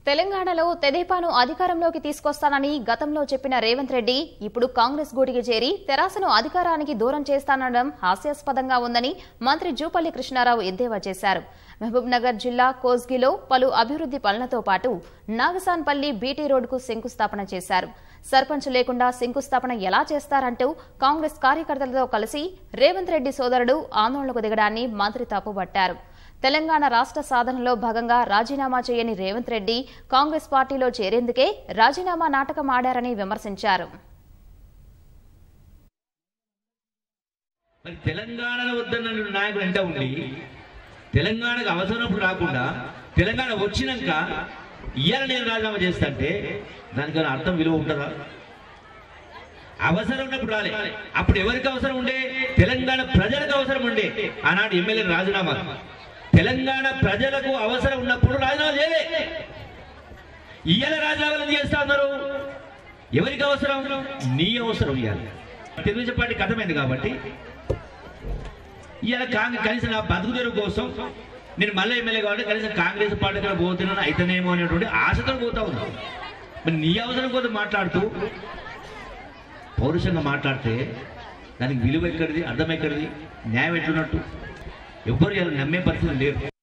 తెలంగాణలో తెదేపాను అధికారంలోకి తీసుకొస్తానని గతంలో చెప్పిన రేవంత్ రెడ్డి ఇప్పుడు కాంగ్రెస్ గూటికి చేరి తెరాసను అధికారానికి దూరం చేస్తానడం హాస్యాస్పదంగా ఉందని మంత్రి జూపల్లి కృష్ణారావు ఎద్దేవా చేశారు మహబూబ్ నగర్ జిల్లా కోస్గిలో పలు అభివృద్ది పనులతో పాటు నాగసాన్పల్లి బీటీ రోడ్డుకు శంకుస్థాపన చేశారు సర్పంచ్ లేకుండా శంకుస్థాపన ఎలా చేస్తారంటూ కాంగ్రెస్ కార్యకర్తలతో కలిసి రేవంత్ రెడ్డి సోదరుడు ఆందోళనకు దిగడాన్ని మంత్రి తప్పుబట్టారు తెలంగాణ రాష్ట్ర సాధనలో భాగంగా రాజీనామా చేయని రేవంత్ రెడ్డి కాంగ్రెస్ పార్టీలో చేరేందుకే రాజీనామా నాటకం ఆడారని విమర్శించారు మరి తెలంగాణను వద్దన్న నాయకుడు ఎంత ఉండి తెలంగాణకు అవసరప్పుడు రాకుండా తెలంగాణ వచ్చినాక ఇవాళ నేను రాజీనామా చేస్తాంటే దానికైనా అర్థం విలువ ఉంటుందా అవసరం ఉన్నప్పుడు రాలే అప్పుడు ఎవరికి అవసరం ఉండే తెలంగాణ ప్రజలకు అవసరం ఉండే ఆనాడు ఎమ్మెల్యే రాజీనామా తెలంగాణ ప్రజలకు అవసరం ఉన్నప్పుడు రాజీనామా చేయలే ఇవాళ రాజీనామాలు చేస్తా ఉన్నారు ఎవరికి అవసరం నీ అవసరం ఇవ్వాలి తెలుగుదేశం పార్టీకి అర్థమైంది కాబట్టి ఇవాళ కాంగ్రెస్ కనీసం నా బతుకు తెరువు కోసం నేను మళ్ళీ ఎమ్మెల్యే కాబట్టి కనీసం కాంగ్రెస్ పార్టీ కూడా పోతున్నాను అయితేనేమో అనేటువంటి ఆశతో పోతా ఉన్నాను మరి నీ అవసరం కోసం మాట్లాడుతూ పౌరుషంగా మాట్లాడితే దానికి విలువ ఎక్కడిది అర్థం ఎక్కడిది న్యాయం ఎట్లున్నట్టు ఎవ్వరు ఇలా నమ్మే పరిస్థితి లేరు